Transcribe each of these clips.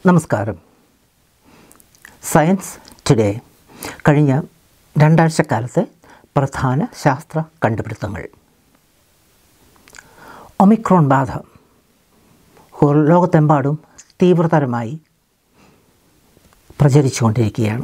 നമസ്കാരം science today കഴിഞ്ഞ രണ്ടാഴ്ചക്കാലത്തെ പ്രധാന ശാസ്ത്ര കണ്ടുപിടുത്തങ്ങൾ ഒമിക്രോൺ ബാധ ഹോ- ലോകത്തെമ്പാടും തീവ്രതരമായി പ്രചരിച്ചുകൊണ്ടിരിക്കുകയാണ്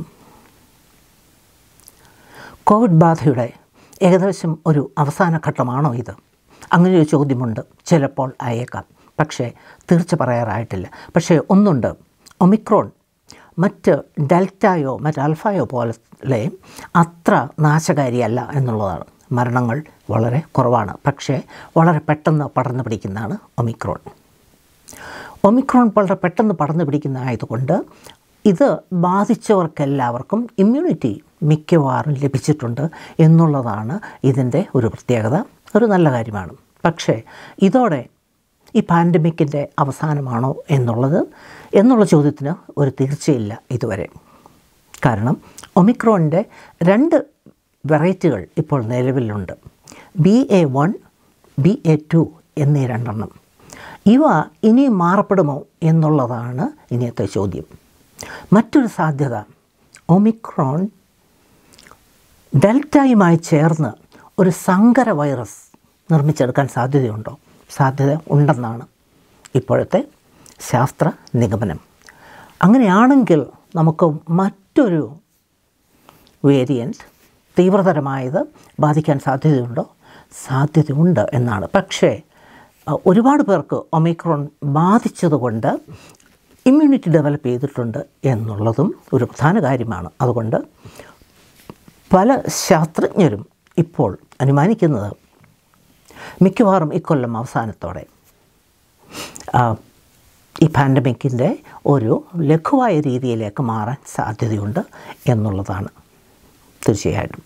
കോവിഡ് ബാധയുടെ ഏകദേശം ഒരു അവസാന ഘട്ടമാണോ ഇത് അങ്ങനെ ഒരു ചോദ്യമുണ്ട് ചിലപ്പോൾ ആയേക്കാം പക്ഷേ തീർച്ച പറയാറായിട്ടില്ല പക്ഷേ ഒന്നുണ്ട് ഒമിക്രോൺ മറ്റ് ഡെൽറ്റയോ മറ്റ് അൽഫയോ പോലെ അത്ര നാശകാരിയല്ല എന്നുള്ളതാണ് മരണങ്ങൾ വളരെ കുറവാണ് പക്ഷേ വളരെ പെട്ടെന്ന് പടർന്നു പിടിക്കുന്നതാണ് ഒമിക്രോൺ ഒമിക്രോൺ വളരെ പെട്ടെന്ന് പടർന്നു പിടിക്കുന്നതായതുകൊണ്ട് ഇത് ബാധിച്ചവർക്കെല്ലാവർക്കും ഇമ്മ്യൂണിറ്റി മിക്കവാറും ലഭിച്ചിട്ടുണ്ട് എന്നുള്ളതാണ് ഇതിൻ്റെ ഒരു പ്രത്യേകത ഒരു നല്ല കാര്യമാണ് പക്ഷേ ഇതോടെ ഈ പാൻഡമിക്കിൻ്റെ അവസാനമാണോ എന്നുള്ളത് എന്നുള്ള ചോദ്യത്തിന് ഒരു തീർച്ചയില്ല ഇതുവരെ കാരണം ഒമിക്രോണിൻ്റെ രണ്ട് വെറൈറ്റികൾ ഇപ്പോൾ നിലവിലുണ്ട് B A one B A two എന്നീ രണ്ടെണ്ണം ഇവ ഇനി മാറപ്പെടുമോ എന്നുള്ളതാണ് ഇനിയത്തെ ചോദ്യം മറ്റൊരു സാധ്യത ഒമിക്രോൺ ഡെൽറ്റയുമായി ചേർന്ന് ഒരു സങ്കര വൈറസ് നിർമ്മിച്ചെടുക്കാൻ സാധ്യതയുണ്ടോ സാധ്യത ഉണ്ടെന്നാണ് ഇപ്പോഴത്തെ ശാസ്ത്ര നിഗമനം അങ്ങനെയാണെങ്കിൽ നമുക്ക് മറ്റൊരു വേരിയൻറ്റ് തീവ്രതരമായത് ബാധിക്കാൻ സാധ്യതയുണ്ടോ സാധ്യതയുണ്ട് എന്നാണ് പക്ഷേ അഹ്, ഒരുപാട് പേർക്ക് ഒമിക്രോൺ ബാധിച്ചതുകൊണ്ട് ഇമ്മ്യൂണിറ്റി ഡെവലപ്പ് ചെയ്തിട്ടുണ്ട് എന്നുള്ളതും ഒരു പ്രധാന കാര്യമാണ് അതുകൊണ്ട് പല ശാസ്ത്രജ്ഞരും ഇപ്പോൾ അനുമാനിക്കുന്നത് മിക്കവാറും ഇക്കൊല്ലം അവസാനത്തോടെ ആ, ഈ പാൻഡമിക്കിൻ്റെ ഒരു ലഘുവായ രീതിയിലേക്ക് മാറാൻ സാധ്യതയുണ്ട് എന്നുള്ളതാണ് തീർച്ചയായിട്ടും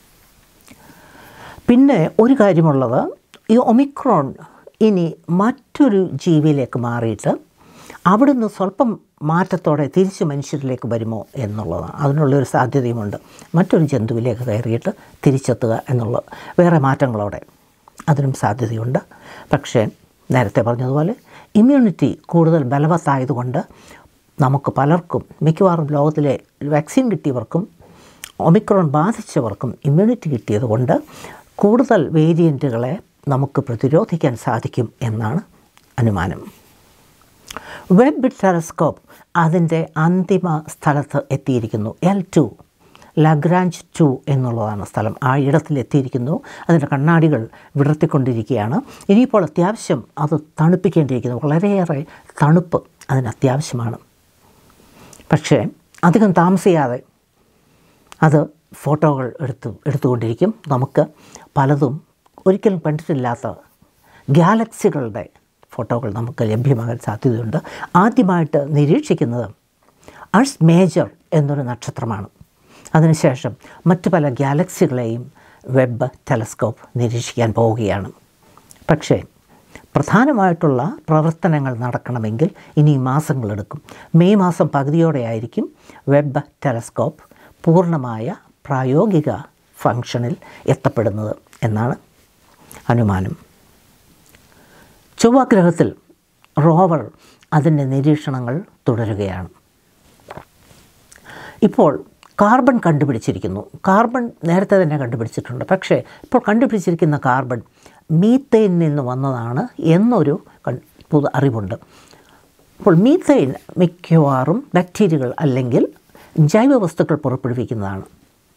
പിന്നെ ഒരു കാര്യമുള്ളത് ഈ ഒമിക്രോൺ ഇനി മറ്റൊരു ജീവിയിലേക്ക് മാറിയിട്ട് അവിടുന്ന് സ്വല്പം മാറ്റത്തോടെ തിരിച്ച് മനുഷ്യരിലേക്ക് വരുമോ എന്നുള്ളതാണ് അതിനുള്ളൊരു സാധ്യതയുമുണ്ട് മറ്റൊരു ജന്തുവിലേക്ക് കയറിയിട്ട് തിരിച്ചെത്തുക എന്നുള്ള വേറെ മാറ്റങ്ങളോടെ അതിനും സാധ്യതയുണ്ട് പക്ഷേ നേരത്തെ പറഞ്ഞതുപോലെ ഇമ്മ്യൂണിറ്റി കൂടുതൽ ബലവത്തായതുകൊണ്ട് നമുക്ക് പലർക്കും മിക്കവാറും ലോകത്തിലെ വാക്സിൻ കിട്ടിയവർക്കും ഒമിക്രോൺ ബാധിച്ചവർക്കും ഇമ്മ്യൂണിറ്റി കിട്ടിയതുകൊണ്ട് കൂടുതൽ വേരിയൻറ്റുകളെ നമുക്ക് പ്രതിരോധിക്കാൻ സാധിക്കും എന്നാണ് അനുമാനം വെബ് ടെലസ്കോപ്പ് അതിൻ്റെ അന്തിമ സ്ഥലത്ത് എത്തിയിരിക്കുന്നു എൽ ടു ലഗ്രാഞ്ച് ടു എന്നുള്ളതാണ് സ്ഥലം ആ ഇടത്തിൽ എത്തിയിരിക്കുന്നു അതിൻ്റെ കണ്ണാടികൾ വിടർത്തിക്കൊണ്ടിരിക്കുകയാണ് ഇനിയിപ്പോൾ അത്യാവശ്യം അത് തണുപ്പിക്കേണ്ടിയിരിക്കുന്നു വളരെയേറെ തണുപ്പ് അതിന് അത്യാവശ്യമാണ് പക്ഷേ അധികം താമസിയാതെ അത് ഫോട്ടോകൾ എടുത്തു എടുത്തുകൊണ്ടിരിക്കും നമുക്ക് പലതും ഒരിക്കലും കണ്ടിട്ടില്ലാത്ത ഗാലക്സികളുടെ ഫോട്ടോകൾ നമുക്ക് ലഭ്യമാകാൻ സാധ്യതയുണ്ട് ആദ്യമായിട്ട് നിരീക്ഷിക്കുന്നത് അഴ്സ് മേജർ എന്നൊരു നക്ഷത്രമാണ് അതിനുശേഷം മറ്റു പല ഗാലക്സികളെയും വെബ് ടെലസ്കോപ്പ് നിരീക്ഷിക്കാൻ പോവുകയാണ് പക്ഷേ പ്രധാനമായിട്ടുള്ള പ്രവർത്തനങ്ങൾ നടക്കണമെങ്കിൽ ഇനി മാസങ്ങളെടുക്കും മെയ് മാസം പകുതിയോടെയായിരിക്കും വെബ് ടെലസ്കോപ്പ് പൂർണ്ണമായ പ്രായോഗിക ഫങ്ഷനിൽ എത്തപ്പെടുന്നത് എന്നാണ് അനുമാനം ചൊവ്വാഗ്രഹത്തിൽ റോവർ അതിൻ്റെ നിരീക്ഷണങ്ങൾ തുടരുകയാണ് ഇപ്പോൾ കാർബൺ കണ്ടുപിടിച്ചിരിക്കുന്നു കാർബൺ നേരത്തെ തന്നെ കണ്ടുപിടിച്ചിട്ടുണ്ട് പക്ഷേ ഇപ്പോൾ കണ്ടുപിടിച്ചിരിക്കുന്ന കാർബൺ മീത്തൈനിൽ നിന്ന് വന്നതാണ് എന്നൊരു കൺ- പുതു അറിവുണ്ട് അപ്പോൾ മീത്തൈൻ മിക്കവാറും ബാക്ടീരിയകൾ അല്ലെങ്കിൽ ജൈവ വസ്തുക്കൾ പുറപ്പെടുവിക്കുന്നതാണ്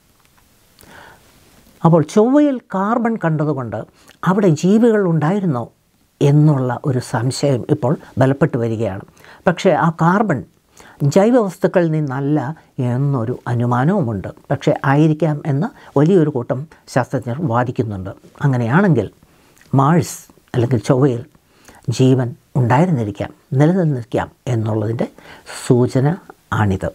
അപ്പോൾ ചൊവ്വയിൽ കാർബൺ കണ്ടതുകൊണ്ട് അവിടെ ജീവികൾ ഉണ്ടായിരുന്നോ എന്നുള്ള ഒരു സംശയം ഇപ്പോൾ ബലപ്പെട്ടു വരികയാണ് പക്ഷേ ആ കാർബൺ ജൈവവസ്തുക്കളിൽ നിന്നല്ല എന്നൊരു അനുമാനവുമുണ്ട് പക്ഷേ ആയിരിക്കാം എന്ന് വലിയൊരു കൂട്ടം ശാസ്ത്രജ്ഞർ വാദിക്കുന്നുണ്ട് അങ്ങനെയാണെങ്കിൽ മാഴ്സ് അല്ലെങ്കിൽ ചൊവ്വയിൽ ജീവൻ ഉണ്ടായിരുന്നിരിക്കാം നിലനിന്നിരിക്കാം എന്നുള്ളതിൻ്റെ സൂചന ആണിത്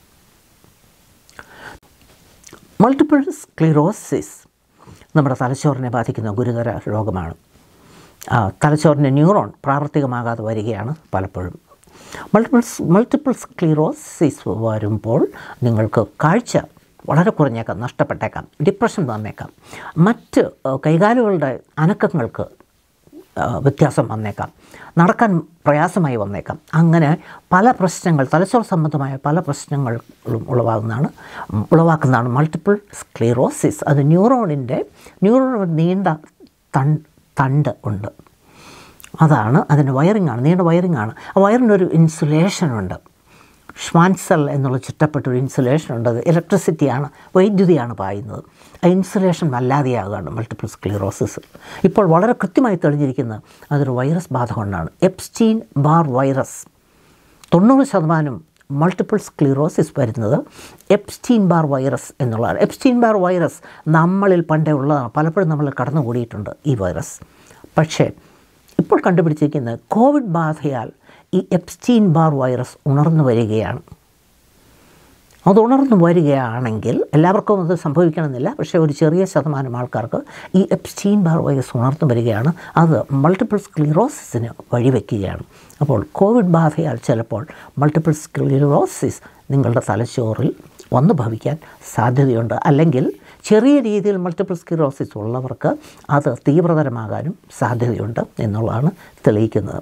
മൾട്ടിപ്പിൾ സ്ക്ലിറോസിസ് നമ്മുടെ തലച്ചോറിനെ ബാധിക്കുന്ന ഗുരുതര രോഗമാണ് ആ, തലച്ചോറിൻ്റെ ന്യൂറോൺ പ്രാവർത്തികമാകാതെ വരികയാണ് പലപ്പോഴും മൾട്ടിപ്പിൾ മൾട്ടിപ്പിൾ സ്ക്ലിറോസിസ് വരുമ്പോൾ നിങ്ങൾക്ക് കാഴ്ച വളരെ കുറഞ്ഞേക്കാം നഷ്ടപ്പെട്ടേക്കാം ഡിപ്രഷൻ വന്നേക്കാം മറ്റ് ആ, കൈകാലുകളുടെ അനക്കങ്ങൾക്ക് ആ, വ്യത്യാസം വന്നേക്കാം നടക്കാൻ പ്രയാസമായി വന്നേക്കാം അങ്ങനെ പല പ്രശ്നങ്ങൾ തലച്ചോർ സംബന്ധമായ പല പ്രശ്നങ്ങളും ഉളവാകുന്നതാണ് ഉളവാക്കുന്നതാണ് മൾട്ടിപ്പിൾ സ്ക്ലീറോസിസ് അത് ന്യൂറോണിൻ്റെ ന്യൂറോൺ നീണ്ട തൺ തണ്ട് ഉണ്ട് അതാണ് അതിൻ്റെ വയറിംഗ് ആണ് നീണ്ട വയറിംഗ് ആണ് ആ വയറിനൊരു ഇൻസുലേഷൻ ഉണ്ട് ഷ്വാൻസൽ എന്നുള്ള ചുറ്റപ്പെട്ട ഒരു ഇൻസുലേഷൻ ഉണ്ട് അത് ഇലക്ട്രിസിറ്റിയാണ് വൈദ്യുതിയാണ് പായുന്നത് ആ ഇൻസുലേഷൻ വല്ലാതെയാകുകയാണ് മൾട്ടിപ്പിൾ സ്ക്ലീറോസിസ് ഇപ്പോൾ വളരെ കൃത്യമായി തെളിഞ്ഞിരിക്കുന്നത് അതൊരു വൈറസ് ബാധ കൊണ്ടാണ് എപ്സ്റ്റീൻ ബാർ വൈറസ് തൊണ്ണൂറ് ശതമാനം മൾട്ടിപ്പിൾ സ്ക്ലീറോസിസ് വരുന്നത് എപ്സ്റ്റീൻ ബാർ വൈറസ് എന്നുള്ളതാണ് എപ്സ്റ്റീൻ ബാർ വൈറസ് നമ്മളിൽ പണ്ടേ ഉള്ളതാണ് പലപ്പോഴും നമ്മൾ കടന്നുകൂടിയിട്ടുണ്ട് ഈ വൈറസ് പക്ഷേ ഇപ്പോൾ കണ്ടുപിടിച്ചിരിക്കുന്നത് കോവിഡ് ബാധയാൽ ഈ എപ്സ്റ്റീൻ ബാർ വൈറസ് ഉണർന്നു വരികയാണ് അത് ഉണർന്നു വരികയാണെങ്കിൽ എല്ലാവർക്കും അത് സംഭവിക്കണമെന്നില്ല പക്ഷേ ഒരു ചെറിയ ശതമാനം ആൾക്കാർക്ക് ഈ എപ്സ്റ്റീൻ ബാർ വൈറസ് ഉണർന്നു വരികയാണ് അത് മൾട്ടിപ്പിൾ സ്ക്ലീറോസിസിന് വഴിവെക്കുകയാണ് അപ്പോൾ കോവിഡ് ബാധയാൽ ചിലപ്പോൾ മൾട്ടിപ്പിൾ സ്ക്ലീറോസിസ് നിങ്ങളുടെ തലച്ചോറിൽ വന്നു ഭവിക്കാൻ സാധ്യതയുണ്ട് അല്ലെങ്കിൽ ചെറിയ രീതിയിൽ മൾട്ടിപ്പിൾ സ്ക്ലീറോസിസ് ഉള്ളവർക്ക് അത് തീവ്രതരമാകാനും സാധ്യതയുണ്ട് എന്നുള്ളതാണ് തെളിയിക്കുന്നത്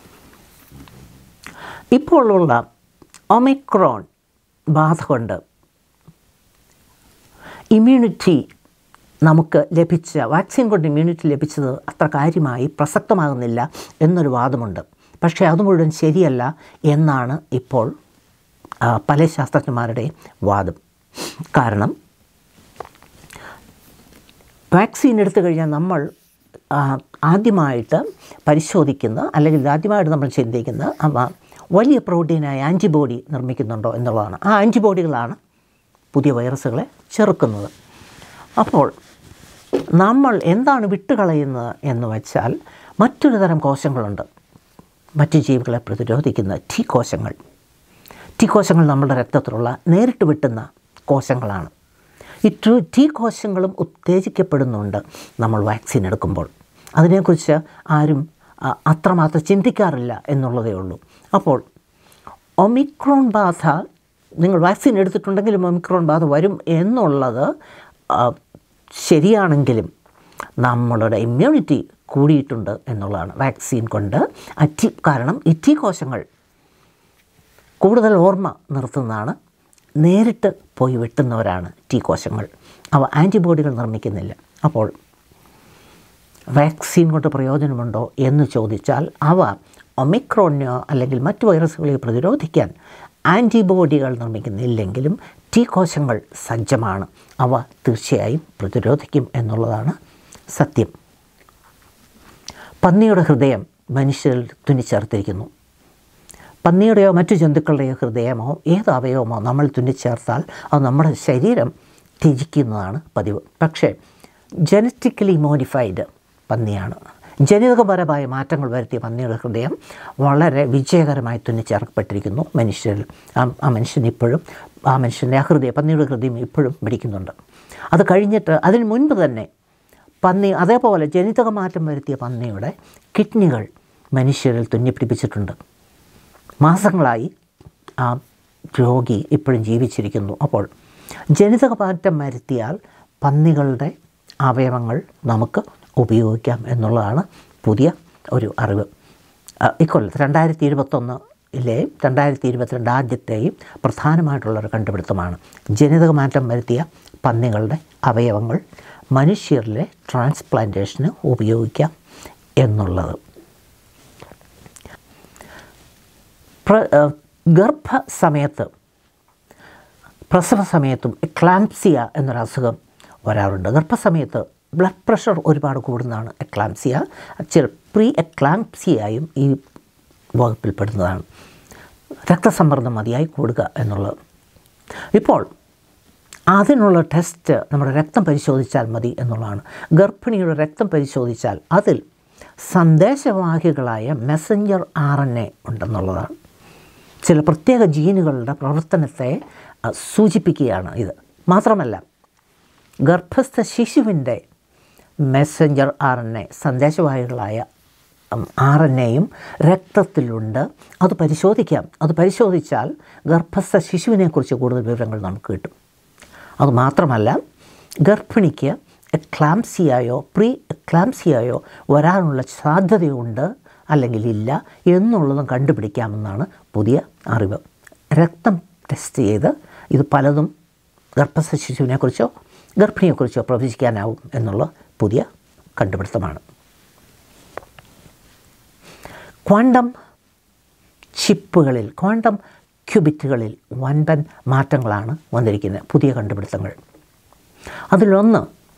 ഇപ്പോഴുള്ള ഒമിക്രോൺ ബാധ കൊണ്ട് ഇമ്മ്യൂണിറ്റി നമുക്ക് ലഭിച്ച വാക്സിൻ കൊണ്ട് ഇമ്മ്യൂണിറ്റി ലഭിച്ചത് അത്ര കാര്യമായി പ്രസക്തമാകുന്നില്ല എന്നൊരു വാദമുണ്ട് പക്ഷേ അത് മുഴുവൻ ശരിയല്ല എന്നാണ് ഇപ്പോൾ ആ, പല ശാസ്ത്രജ്ഞന്മാരുടെയും വാദം കാരണം വാക്സിൻ എടുത്തു കഴിഞ്ഞാൽ നമ്മൾ ആ, ആദ്യമായിട്ട് പരിശോധിക്കുന്ന അല്ലെങ്കിൽ ആദ്യമായിട്ട് നമ്മൾ ചിന്തിക്കുന്ന അവ വലിയ പ്രോട്ടീനായ ആൻറ്റിബോഡി നിർമ്മിക്കുന്നുണ്ടോ എന്നുള്ളതാണ് ആ ആൻറ്റിബോഡികളാണ് പുതിയ വൈറസുകളെ ചെറുക്കുന്നത് അപ്പോൾ നമ്മൾ എന്താണ് വിട്ടുകളയുന്നത് എന്ന് വെച്ചാൽ മറ്റൊരു തരം കോശങ്ങളുണ്ട് മറ്റു ജീവികളെ പ്രതിരോധിക്കുന്ന ടി കോശങ്ങൾ ടി കോശങ്ങൾ നമ്മുടെ രക്തത്തിലുള്ള നേരിട്ട് വെട്ടുന്ന കോശങ്ങളാണ് ഈ ട്രൂ ടി കോശങ്ങളും ഉത്തേജിക്കപ്പെടുന്നുണ്ട് നമ്മൾ വാക്സിൻ എടുക്കുമ്പോൾ അതിനെക്കുറിച്ച് ആരും ആ, അത്രമാത്രം ചിന്തിക്കാറില്ല എന്നുള്ളതേ ഉള്ളൂ അപ്പോൾ ഒമിക്രോൺ ബാധ നിങ്ങൾ വാക്സിൻ എടുത്തിട്ടുണ്ടെങ്കിലും ഒമിക്രോൺ ബാധ വരും എന്നുള്ളത് ആ, ശരിയാണെങ്കിലും നമ്മളുടെ ഇമ്മ്യൂണിറ്റി കൂടിയിട്ടുണ്ട് എന്നുള്ളതാണ് വാക്സിൻ കൊണ്ട് ആ ടി കാരണം ഈ ടി കോശങ്ങൾ കൂടുതൽ ഓർമ്മ നിർത്തുന്നതാണ് നേരിട്ട് പോയി വെട്ടുന്നവരാണ് ടി കോശങ്ങൾ അവ ആൻറ്റിബോഡികൾ നിർമ്മിക്കുന്നില്ല അപ്പോൾ വാക്സിൻ കൊണ്ട് പ്രയോജനമുണ്ടോ എന്ന് ചോദിച്ചാൽ അവ ഒമിക്രോണിനോ അല്ലെങ്കിൽ മറ്റു വൈറസുകളെ പ്രതിരോധിക്കാൻ ആൻറ്റിബോഡികൾ നിർമ്മിക്കുന്നില്ലെങ്കിലും ടി കോശങ്ങൾ സജ്ജമാണ് അവ തീർച്ചയായും പ്രതിരോധിക്കും എന്നുള്ളതാണ് സത്യം പന്നിയുടെ ഹൃദയം മനുഷ്യരിൽ തുന്നിച്ചേർത്തിരിക്കുന്നു പന്നിയുടെയോ മറ്റു ജന്തുക്കളുടെയോ ഹൃദയമോ ഏത് അവയവമോ നമ്മൾ തുന്നിച്ചേർത്താൽ അത് നമ്മുടെ ശരീരം ത്യജിക്കുന്നതാണ് പതിവ് പക്ഷേ ജനറ്റിക്കലി മോഡിഫൈഡ് പന്നിയാണ് ജനിതകപരമായ മാറ്റങ്ങൾ വരുത്തിയ പന്നിയുടെ ഹൃദയം വളരെ വിജയകരമായി തുന്നിച്ചേർക്കപ്പെട്ടിരിക്കുന്നു മനുഷ്യരിൽ ആ ആ മനുഷ്യൻ ഇപ്പോഴും ആ മനുഷ്യൻ്റെ ആ ഹൃദയം പന്നിയുടെ ഹൃദയം ഇപ്പോഴും പിടിക്കുന്നുണ്ട് അത് കഴിഞ്ഞിട്ട് അതിന് മുൻപ് തന്നെ പന്നി അതേപോലെ ജനിതക മാറ്റം വരുത്തിയ പന്നിയുടെ കിഡ്നികൾ മനുഷ്യരിൽ തുന്നിപ്പിടിപ്പിച്ചിട്ടുണ്ട് മാസങ്ങളായി ആ രോഗി ഇപ്പോഴും ജീവിച്ചിരിക്കുന്നു അപ്പോൾ ജനിതക മാറ്റം വരുത്തിയാൽ പന്നികളുടെ അവയവങ്ങൾ നമുക്ക് ഉപയോഗിക്കാം എന്നുള്ളതാണ് പുതിയ ഒരു അറിവ് ആ, ഇക്കൊല്ലത്ത് രണ്ടായിരത്തി ഇരുപത്തൊന്നിലെയും രണ്ടായിരത്തി ഇരുപത്തിരണ്ട് ആദ്യത്തെയും പ്രധാനമായിട്ടുള്ളൊരു കണ്ടുപിടുത്തമാണ് ജനിതക മാറ്റം വരുത്തിയ പന്നികളുടെ അവയവങ്ങൾ മനുഷ്യരിലെ ട്രാൻസ്പ്ലാന്റേഷന് ഉപയോഗിക്കാം എന്നുള്ളത് പ്ര ഏഹ് ഗർഭസമയത്ത് പ്രസവ സമയത്തും എക്ലാംസിയ എന്നൊരു അസുഖം വരാറുണ്ട് ഗർഭസമയത്ത് ബ്ലഡ് പ്രഷർ ഒരുപാട് കൂടുന്നതാണ് എക്ലാംസിയ ചില പ്രീ എക്ലാംസിയായും ഈ വകുപ്പിൽപ്പെടുന്നതാണ് രക്തസമ്മർദ്ദം മതിയായി കൂടുക എന്നുള്ളത് ഇപ്പോൾ അതിനുള്ള ടെസ്റ്റ് നമ്മുടെ രക്തം പരിശോധിച്ചാൽ മതി എന്നുള്ളതാണ് ഗർഭിണിയുടെ രക്തം പരിശോധിച്ചാൽ അതിൽ സന്ദേശവാഹികളായ മെസ്സഞ്ചർ ആർ എൻ എ ഉണ്ടെന്നുള്ളതാണ് ചില പ്രത്യേക ജീനുകളുടെ പ്രവർത്തനത്തെ അ, സൂചിപ്പിക്കുകയാണ് ഇത് മാത്രമല്ല ഗർഭസ്ഥ ശിശുവിൻ്റെ മെസ്സഞ്ചർ ആർ എൻ എ സന്ദേശവാഹികളായ ആർ എൻ എയും രക്തത്തിലുണ്ട് അത് പരിശോധിക്കാം അത് പരിശോധിച്ചാൽ ഗർഭസ്ഥ ശിശുവിനെക്കുറിച്ച് കൂടുതൽ വിവരങ്ങൾ നമുക്ക് കിട്ടും അതുമാത്രമല്ല ഗർഭിണിക്ക് എക്ലാംസിയായോ പ്രീ എക്ലാംസിയായോ വരാനുള്ള സാധ്യതയുണ്ട് അല്ലെങ്കിൽ ഇല്ല എന്നുള്ളതും കണ്ടുപിടിക്കാമെന്നാണ് പുതിയ അറിവ് രക്തം ടെസ്റ്റ് ചെയ്ത് ഇത് പലതും ഗർഭസ്ഥ ശിശുവിനെക്കുറിച്ചോ ഗർഭിണിയെക്കുറിച്ചോ പ്രവചിക്കാനാവും എന്നുള്ള പുതിയ കണ്ടുപിടുത്തമാണ് ക്വാണ്ടം ചിപ്പുകളിൽ ക്വാണ്ടം ക്യൂബിറ്റുകളിൽ വൻപൻ മാറ്റങ്ങളാണ് വന്നിരിക്കുന്നത് പുതിയ കണ്ടുപിടുത്തങ്ങൾ അതിലൊന്ന്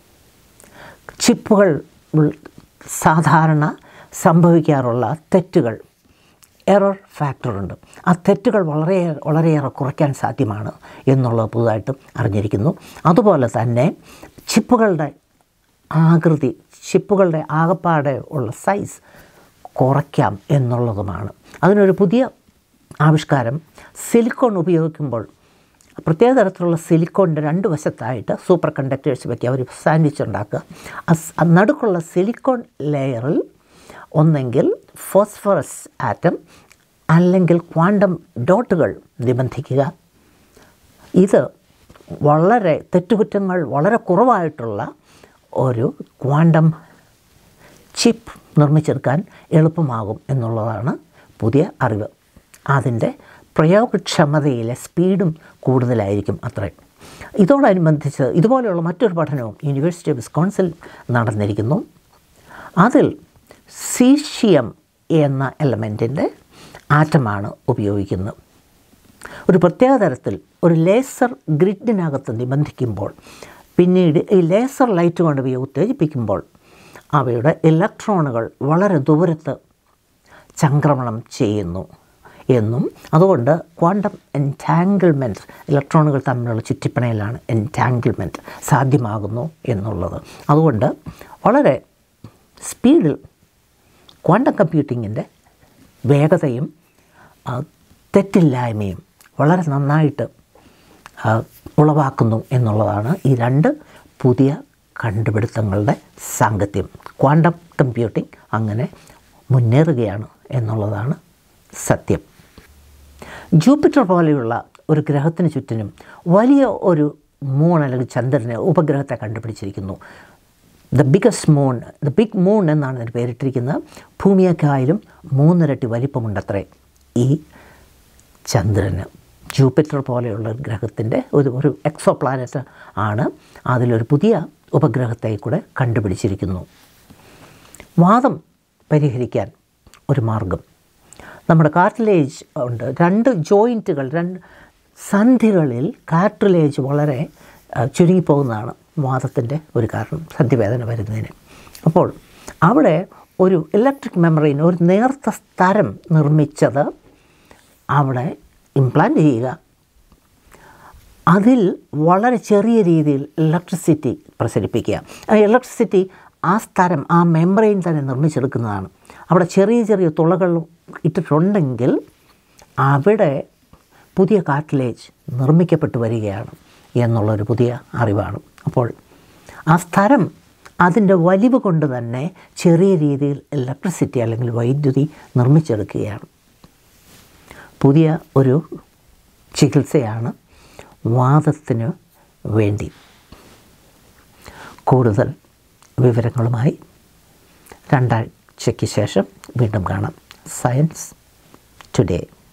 ചിപ്പുകൾ ഉൾ- സാധാരണ സംഭവിക്കാറുള്ള തെറ്റുകൾ എറർ ഫാക്ടറുണ്ട് ആ തെറ്റുകൾ വളരെ വളരെയേറെ കുറയ്ക്കാൻ സാധ്യമാണ് എന്നുള്ളത് പുതുതായിട്ട് അറിഞ്ഞിരിക്കുന്നു അതുപോലെ തന്നെ ചിപ്പുകളുടെ ആകൃതി ചിപ്പുകളുടെ ആകപ്പാടെ ഉള്ള സൈസ് കുറയ്ക്കാം എന്നുള്ളതുമാണ് അതിനൊരു പുതിയ ആവിഷ്കാരം സിലിക്കോൺ ഉപയോഗിക്കുമ്പോൾ പ്രത്യേക തരത്തിലുള്ള സിലിക്കോണിൻ്റെ രണ്ട് വശത്തായിട്ട് സൂപ്പർ കണ്ടക്ടേഴ്സ് വയ്ക്കുക ഒരു സാൻഡ്വിച്ച് ഉണ്ടാക്കുക ആ സ്- ആ നടുക്കുള്ള സിലിക്കോൺ ലെയറിൽ ഒന്നെങ്കിൽ ഫോസ്ഫറസ് ആറ്റം അല്ലെങ്കിൽ ക്വാണ്ടം ഡോട്ടുകൾ നിബന്ധിക്കുക ഇത് വളരെ തെറ്റുകുറ്റങ്ങൾ വളരെ കുറവായിട്ടുള്ള ഒരു ക്വാണ്ടം ചിപ്പ് നിർമ്മിച്ചെടുക്കാൻ എളുപ്പമാകും എന്നുള്ളതാണ് പുതിയ അറിവ് അതിൻ്റെ പ്രയോഗക്ഷമതയിലെ സ്പീഡും കൂടുതലായിരിക്കും അത്രയും ഇതോടനുബന്ധിച്ച് ഇതുപോലെയുള്ള മറ്റൊരു പഠനവും യൂണിവേഴ്സിറ്റി ഓഫ് വിസ്കോൺസിൽ നടന്നിരിക്കുന്നു അതിൽ സീഷ്യം എന്ന എലമെൻറ്റിൻ്റെ ആറ്റമാണ് ഉപയോഗിക്കുന്നത് ഒരു പ്രത്യേക തരത്തിൽ ഒരു ലേസർ ഗ്രിഡിനകത്ത് നിബന്ധിക്കുമ്പോൾ പിന്നീട് ഈ ലേസർ ലൈറ്റ് കൊണ്ട് ഇവയെ ഉത്തേജിപ്പിക്കുമ്പോൾ അവയുടെ ഇലക്ട്രോണുകൾ വളരെ ദൂരത്ത് ചംക്രമണം ചെയ്യുന്നു എന്നും അതുകൊണ്ട് ക്വാണ്ടം എൻറ്റാങ്കിൾമെൻറ്റ് ഇലക്ട്രോണുകൾ തമ്മിലുള്ള ചുറ്റിപ്പണയിലാണ് എൻറ്റാങ്കിൾമെൻറ്റ് സാധ്യമാകുന്നു എന്നുള്ളത് അതുകൊണ്ട് വളരെ സ്പീഡിൽ ക്വാണ്ടം കമ്പ്യൂട്ടിങ്ങിൻ്റെ വേഗതയും ആ, തെറ്റില്ലായ്മയും വളരെ നന്നായിട്ട് ആ, ഉളവാക്കുന്നു എന്നുള്ളതാണ് ഈ രണ്ട് പുതിയ കണ്ടുപിടുത്തങ്ങളുടെ സാങ്കത്യം ക്വാണ്ടം കമ്പ്യൂട്ടിംഗ് അങ്ങനെ മുന്നേറുകയാണ് എന്നുള്ളതാണ് സത്യം ജൂപ്പിറ്റർ പോലെയുള്ള ഒരു ഗ്രഹത്തിന് ചുറ്റിനും വലിയ ഒരു മൂൺ അല്ലെങ്കിൽ ചന്ദ്രനെ ഉപഗ്രഹത്തെ കണ്ടുപിടിച്ചിരിക്കുന്നു the biggest moon the big moon എന്നാണ് ഇതിന് പേരിട്ടിരിക്കുന്നത് ഭൂമിയേക്കായാലും മൂന്നിരട്ടി വലിപ്പമുണ്ടത്രേ ഈ ചന്ദ്രന് ജൂപ്പിറ്റർ പോലെയുള്ള ഒരു ഗ്രഹത്തിൻ്റെ ഒരു ഒരു എക്സോ പ്ലാനറ്റ് ആണ് അതിലൊരു പുതിയ ഉപഗ്രഹത്തെ കൂടെ കണ്ടുപിടിച്ചിരിക്കുന്നു വാദം പരിഹരിക്കാൻ ഒരു മാർഗം നമ്മുടെ കാർട്ടിലേജ് ഉണ്ട് രണ്ട് ജോയിൻറ്റുകൾ രണ്ട് സന്ധികളിൽ കാർട്ടിലേജ് വളരെ ആ, ചുരുങ്ങിപ്പോകുന്നതാണ് വാദത്തിൻ്റെ ഒരു കാരണം സന്ധിവേദന വരുന്നതിന് അപ്പോൾ അവിടെ ഒരു ഇലക്ട്രിക് മെമ്മറിന് ഒരു നേർത്ത സ്ഥലം നിർമ്മിച്ചത് അവിടെ ഇംപ്ലാന്റ് ചെയ്യുക അതിൽ വളരെ ചെറിയ രീതിയിൽ ഇലക്ട്രിസിറ്റി പ്രസരിപ്പിക്കുക ആ ഇലക്ട്രിസിറ്റി ആ സ്ഥലം ആ മെമ്പറൈൻ തന്നെ നിർമ്മിച്ചെടുക്കുന്നതാണ് അവിടെ ചെറിയ ചെറിയ തുളകൾ ഇട്ടിട്ടുണ്ടെങ്കിൽ അവിടെ പുതിയ കാർട്ടിലേജ് നിർമ്മിക്കപ്പെട്ടു വരികയാണ് എന്നുള്ളൊരു പുതിയ അറിവാണ് അപ്പോൾ ആ സ്ഥലം അതിൻ്റെ വലിവ് കൊണ്ട് തന്നെ ചെറിയ രീതിയിൽ ഇലക്ട്രിസിറ്റി അല്ലെങ്കിൽ വൈദ്യുതി നിർമ്മിച്ചെടുക്കുകയാണ് പുതിയ ഒരു ചികിത്സയാണ് വാദത്തിന് വേണ്ടി കൂടുതൽ വിവരങ്ങളുമായി രണ്ടാഴ്ചയ്ക്ക് ശേഷം വീണ്ടും കാണാം സയൻസ് ടുഡേ